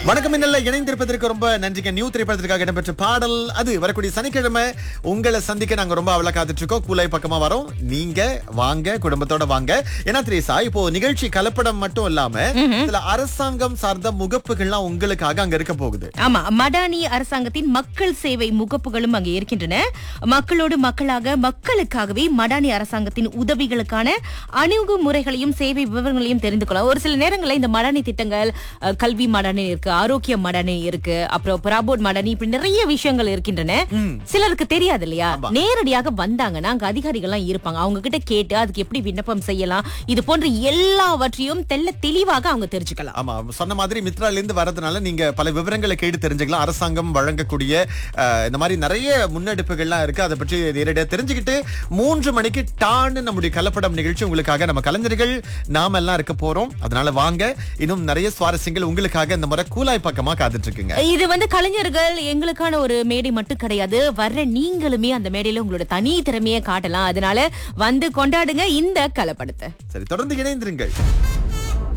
வணக்கம் இன்னல்ல இணைந்திருப்பதற்கு ரொம்ப நன்றிங்க நியூ திரைப்படத்திற்காக இடம்பெற்ற பாடல் அது வரக்கூடிய சனிக்கிழமை உங்களை சந்திக்க நாங்க ரொம்ப அவளை காத்துட்டு இருக்கோம் கூலை பக்கமா வரோம் நீங்க வாங்க குடும்பத்தோட வாங்க ஏன்னா திரேசா இப்போ நிகழ்ச்சி கலப்படம் மட்டும் இல்லாம சில அரசாங்கம் சார்ந்த முகப்புகள்லாம் உங்களுக்காக அங்க இருக்க போகுது ஆமா மடானி அரசாங்கத்தின் மக்கள் சேவை முகப்புகளும் அங்கே இருக்கின்றன மக்களோடு மக்களாக மக்களுக்காகவே மடானி அரசாங்கத்தின் உதவிகளுக்கான அணுகுமுறைகளையும் சேவை விவரங்களையும் தெரிந்து கொள்ளலாம் ஒரு சில நேரங்களில் இந்த மடானி திட்டங்கள் அஹ், கல்வி மடானி இருக்கு ஆரோக்கிய மடானி இருக்கு அப்புறம் பராபோட் மடானி இப்படி நிறைய விஷயங்கள் இருக்கின்றன சிலருக்கு தெரியாது இல்லையா நேரடியாக வந்தாங்கன்னா அங்க அதிகாரிகள்லாம் இருப்பாங்க அவங்க கிட்ட கேட்டு அதுக்கு எப்படி விண்ணப்பம் செய்யலாம் இது போன்ற எல்லாவற்றையும் தெல்ல தெளிவாக அவங்க தெரிஞ்சுக்கலாம் ஆமா சொன்ன மாதிரி மித்ரால இருந்து வரதுனால நீங்க பல விவரங்களை கேட்டு தெரிஞ்சுக்கலாம் அரசாங்கம் வழங்கக்கூடிய அஹ், இந்த மாதிரி நிறைய முன்னெடுப்புகள்லாம் இருக்கு அதை பற்றி நேரடியா தெரிஞ்சுக்கிட்டு மூன்று மணிக்கு டான்னு நம்முடைய கலப்படம் நிகழ்ச்சி உங்களுக்காக நம்ம கலைஞர்கள் நாம எல்லாம் இருக்க போறோம் அதனால வாங்க இன்னும் நிறைய சுவாரஸ்யங்கள் உங்களுக்காக இந்த முறை கூலாய் பக்கமா காத்துட்டு இருக்குங்க இது வந்து கலைஞர்கள் எங்களுக்கான ஒரு மேடை மட்டும் கிடையாது வர்ற நீங்களுமே அந்த மேடையில உங்களோட தனி திறமையை காட்டலாம் அதனால வந்து கொண்டாடுங்க இந்த கலப்படத்தை சரி தொடர்ந்து இணைந்திருங்கள்